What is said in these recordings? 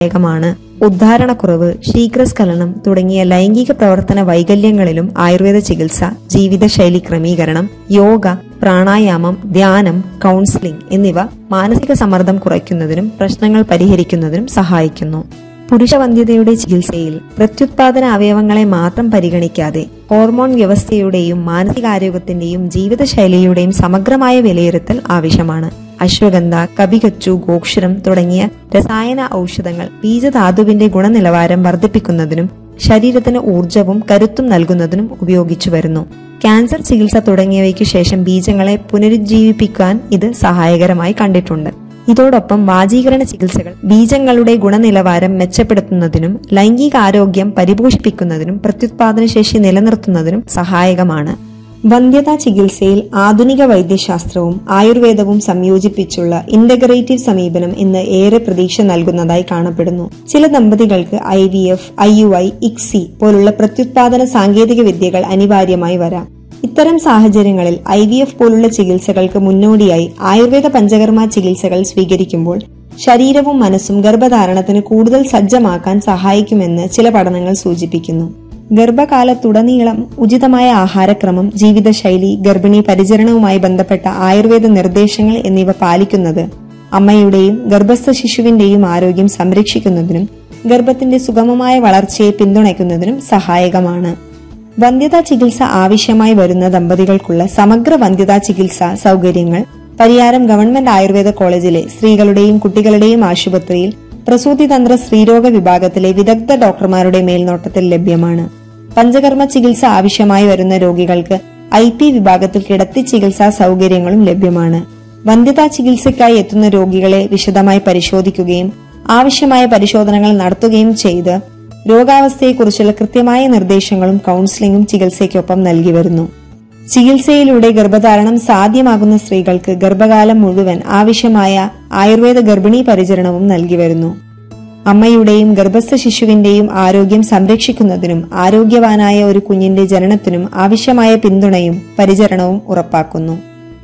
സഹായകമാണ് ഉദ്ധാരണക്കുറവ് ശീഘ്രസ്ഖലനം തുടങ്ങിയ ലൈംഗിക പ്രവർത്തന വൈകല്യങ്ങളിലും ആയുർവേദ ചികിത്സ ജീവിതശൈലി ക്രമീകരണം യോഗ പ്രാണായാമം ധ്യാനം കൗൺസിലിംഗ് എന്നിവ മാനസിക സമ്മർദ്ദം കുറയ്ക്കുന്നതിനും പ്രശ്നങ്ങൾ പരിഹരിക്കുന്നതിനും സഹായിക്കുന്നു പുരുഷവന്ധ്യതയുടെ ചികിത്സയിൽ പ്രത്യുത്പാദന അവയവങ്ങളെ മാത്രം പരിഗണിക്കാതെ ഹോർമോൺ വ്യവസ്ഥയുടെയും മാനസികാരോഗ്യത്തിന്റെയും ജീവിതശൈലിയുടെയും സമഗ്രമായ വിലയിരുത്തൽ ആവശ്യമാണ് അശ്വഗന്ധ കപികച്ചു ഗോക്ഷരം തുടങ്ങിയ രസായന ഔഷധങ്ങൾ ബീജധാതുവിന്റെ ഗുണനിലവാരം വർദ്ധിപ്പിക്കുന്നതിനും ശരീരത്തിന് ഊർജവും കരുത്തും നൽകുന്നതിനും ഉപയോഗിച്ചു വരുന്നു ക്യാൻസർ ചികിത്സ തുടങ്ങിയവയ്ക്കു ശേഷം ബീജങ്ങളെ പുനരുജ്ജീവിപ്പിക്കാൻ ഇത് സഹായകരമായി കണ്ടിട്ടുണ്ട് ഇതോടൊപ്പം വാജീകരണ ചികിത്സകൾ ബീജങ്ങളുടെ ഗുണനിലവാരം മെച്ചപ്പെടുത്തുന്നതിനും ലൈംഗിക ആരോഗ്യം പരിപോഷിപ്പിക്കുന്നതിനും പ്രത്യുത്പാദനശേഷി നിലനിർത്തുന്നതിനും സഹായകമാണ് വന്ധ്യതാ ചികിത്സയിൽ ആധുനിക വൈദ്യശാസ്ത്രവും ആയുർവേദവും സംയോജിപ്പിച്ചുള്ള ഇന്റഗ്രേറ്റീവ് സമീപനം ഇന്ന് ഏറെ പ്രതീക്ഷ നൽകുന്നതായി കാണപ്പെടുന്നു ചില ദമ്പതികൾക്ക് I V F I U I ICSI പോലുള്ള പ്രത്യുത്പാദന സാങ്കേതിക വിദ്യകൾ അനിവാര്യമായി വരാം ഇത്തരം സാഹചര്യങ്ങളിൽ ഐ വി എഫ് പോലുള്ള ചികിത്സകൾക്ക് മുന്നോടിയായി ആയുർവേദ പഞ്ചകർമ്മ ചികിത്സകൾ സ്വീകരിക്കുമ്പോൾ ശരീരവും മനസ്സും ഗർഭധാരണത്തിന് കൂടുതൽ സജ്ജമാക്കാൻ സഹായിക്കുമെന്ന് ചില പഠനങ്ങൾ സൂചിപ്പിക്കുന്നു ഗർഭകാലത്തുടനീളം ഉചിതമായ ആഹാരക്രമം ജീവിതശൈലി ഗർഭിണി പരിചരണവുമായി ബന്ധപ്പെട്ട ആയുർവേദ നിർദ്ദേശങ്ങൾ എന്നിവ പാലിക്കുന്നത് അമ്മയുടെയും ഗർഭസ്ഥ ശിശുവിന്റെയും ആരോഗ്യം സംരക്ഷിക്കുന്നതിനും ഗർഭത്തിന്റെ സുഗമമായ വളർച്ചയെ പിന്തുണയ്ക്കുന്നതിനും സഹായകമാണ് വന്ധ്യതാ ചികിത്സ ആവശ്യമായി വരുന്ന ദമ്പതികൾക്കുള്ള സമഗ്ര വന്ധ്യതാ ചികിത്സാ സൗകര്യങ്ങൾ പരിയാരം ഗവൺമെന്റ് ആയുർവേദ കോളേജിലെ സ്ത്രീകളുടെയും കുട്ടികളുടെയും ആശുപത്രിയിൽ പ്രസൂതിതന്ത്ര സ്ത്രീരോഗ വിഭാഗത്തിലെ വിദഗ്ധ ഡോക്ടർമാരുടെ മേൽനോട്ടത്തിൽ ലഭ്യമാണ് പഞ്ചകർമ്മ ചികിത്സ ആവശ്യമായി വരുന്ന രോഗികൾക്ക് ഐ പി വിഭാഗത്തിൽ കിടത്തി ചികിത്സാ സൗകര്യങ്ങളും ലഭ്യമാണ് വന്ധ്യതാ ചികിത്സയ്ക്കായി എത്തുന്ന രോഗികളെ വിശദമായി പരിശോധിക്കുകയും ആവശ്യമായ പരിശോധനകൾ നടത്തുകയും ചെയ്ത് രോഗാവസ്ഥയെക്കുറിച്ചുള്ള കൃത്യമായ നിർദ്ദേശങ്ങളും കൌൺസിലിംഗും ചികിത്സയ്ക്കൊപ്പം നൽകി വരുന്നു ചികിത്സയിലൂടെ ഗർഭധാരണം സാധ്യമാകുന്ന സ്ത്രീകൾക്ക് ഗർഭകാലം മുഴുവൻ ആവശ്യമായ ആയുർവേദ ഗർഭിണി പരിചരണവും നൽകി വരുന്നു അമ്മയുടെയും ഗർഭസ്ഥ ശിശുവിന്റെയും ആരോഗ്യം സംരക്ഷിക്കുന്നതിനും ആരോഗ്യവാനായ ഒരു കുഞ്ഞിന്റെ ജനനത്തിനും ആവശ്യമായ പിന്തുണയും പരിചരണവും ഉറപ്പാക്കുന്നു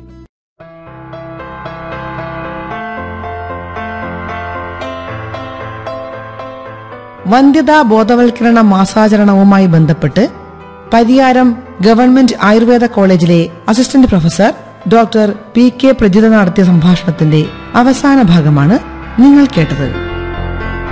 വന്ധ്യതാ ബോധവൽക്കരണ മാസാചരണവുമായി ബന്ധപ്പെട്ട് പരിയാരം ഗവൺമെന്റ് ആയുർവേദ കോളേജിലെ assistant professor doctor P K Prajitha നടത്തിയ സംഭാഷണത്തിന്റെ അവസാന ഭാഗമാണ് നിങ്ങൾ കേട്ടത്